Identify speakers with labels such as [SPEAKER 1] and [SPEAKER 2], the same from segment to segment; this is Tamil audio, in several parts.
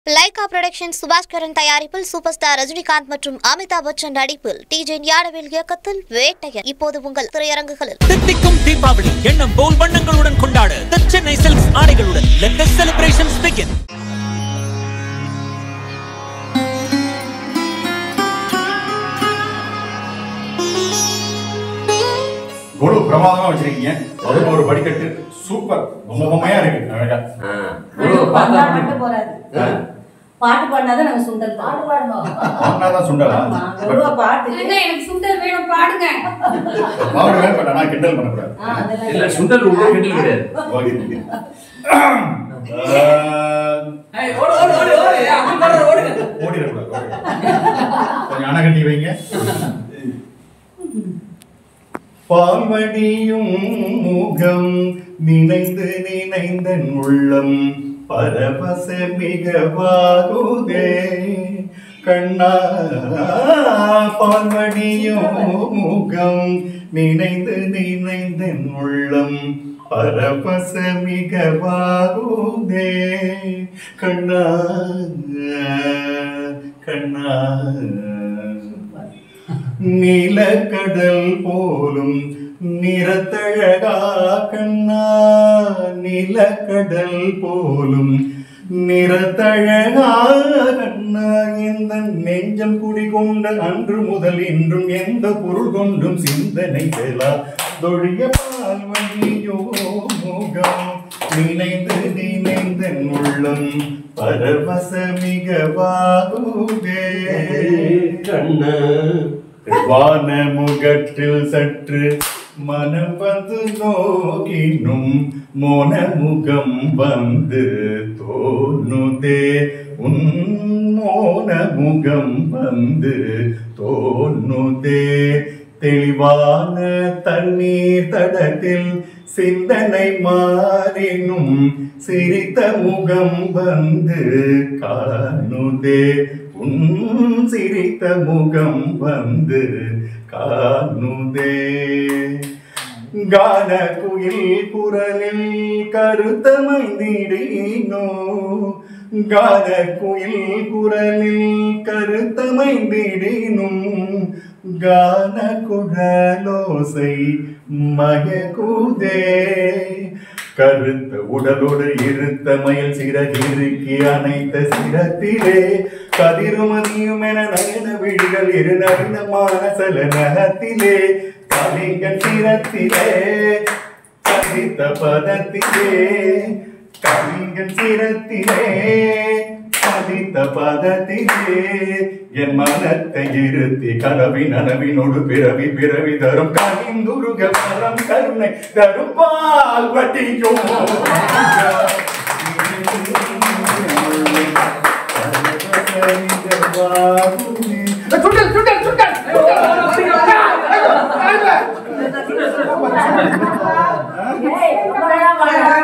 [SPEAKER 1] லைகா புரொடக்ஷன் சுபாஷ்கரன் தயாரிப்பில் சூப்பர் ஸ்டார் ரஜினிகாந்த் மற்றும் அமிதாப் பச்சன் நடிப்பில் டிஜே ஞானவேல் இயக்கத்தில் வேட்டையன் இப்போது உங்கள் திரையரங்குகளில்
[SPEAKER 2] தித்திக்கும் தீபாவளி எண்ணம் போல் வண்ணங்களுடன் கொண்டாட The சென்னை சில்க்ஸ் ஆடைகளுடன் let the celebrations begin
[SPEAKER 3] கொலு பிரமாதமா வச்சிருக்கீங்க அதுக்கு ஒரு படிக்கட்டு சூப்பர் ரொம்ப பொம்மையா இருக்கு அழகா
[SPEAKER 4] பாட்டு
[SPEAKER 5] பாட்டு
[SPEAKER 4] மட்டும் போறாது
[SPEAKER 3] ஆ.
[SPEAKER 4] பாட்டு பாடினாதான் நாங்க சுண்டல் பாட்டு பாடணும்
[SPEAKER 3] வாங்கினாதான் சுண்டலா
[SPEAKER 4] வெறுவா பாட்டு
[SPEAKER 5] ஏங்க, எனக்கு சுண்டல் வேணும் பாடுங்க
[SPEAKER 3] வாங்கினேன் பட் நான் கிண்டல் பண்ணக்கூடாது
[SPEAKER 4] ஆ, அதெல்லாம்
[SPEAKER 6] இல்ல சுண்டல் உள்ள கிண்டல் கிடையாது
[SPEAKER 3] ஓகே ஓடிடக்கூடாது ஓடிடக்கூடாது. கொஞ்சம் அணகட்டி வைங்க பால்வடியும் முகம் நினைந்து நினைந்த உள்ளம் பரவச மிகவாகுதே கண்ணா பால்வடியும் முகம் நினைந்து நினைந்த உள்ளம் பரவச மிகவாகுதே கண்ணா கண்ணா நீலக்கடல் போலும் நிறத்தழகா கண்ணா நீலக்கடல் போலும் நிறத்தழகா கண்ணா எந்த நெஞ்சம் குடிகொண்ட அன்று முதல் இன்றும் எந்த பொருள் கொண்டும் சிந்தனை செலா தொழிய பால்வழியோ முகம் நினைந்து நினைந்த உள்ளம் பரவச மிகவாகுதே
[SPEAKER 6] கண்ணா
[SPEAKER 3] வான முகற்றில் சற்று மனம் வந்து நோக்கினும் மோன முகம் வந்து தோணுதே உன் மோன முகம் வந்து தோணுதே தெளிவான தண்ணீர் தடத்தில் சிந்தனை மாறினும் சிரித்த முகம் வந்து காணுதே உன் சிரித்த முகம் வந்து காணுதே கான குயில் குரலில் கருத்தமைந்திடீனோ கான குயில் குரலில் கருத்தமைந்திடினும் கான குழலோசை மயக்குதே கருத்த உடலோடு இருத்த மயில் சிறகிருக்கி அனைத்த சிரத்திலே கதிருமதியும் என நயன விழிகள் இரு நவீனமான சல நகத்திலே கலிங்கன் சிரத்திலே கதித்த பதத்திலே கலிங்கன் சிரத்திலே பதித்த பதத்திலே என் மனத்தை இருத்தி கனவி நனவினோடு பிறவி பிறவி தரும் கனிந்துருக மரம் கருணை தரும் பால் வட்டியோ
[SPEAKER 6] சுண்டல் சுண்டல் சுண்டல்
[SPEAKER 4] ஏய், ரொம்ப நேரம்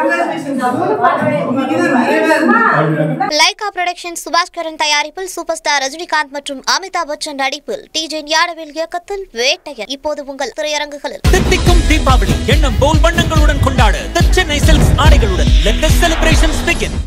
[SPEAKER 4] பாடு.
[SPEAKER 1] லைகா புரொடக்ஷன் சுபாஷ்கரன் தயாரிப்பில் சூப்பர் ஸ்டார் ரஜினிகாந்த் மற்றும் அமிதாப் பச்சன் நடிப்பில் டிஜே ஞானவேல் இயக்கத்தில் வேட்டையன் இப்போது உங்கள் திரையரங்குகளில்
[SPEAKER 2] தித்திக்கும் தீபாவளி எண்ணம் போல் வண்ணங்களுடன் கொண்டாட The சென்னை சில்க்ஸ் ஆடைகளுடன் let the celebrations begin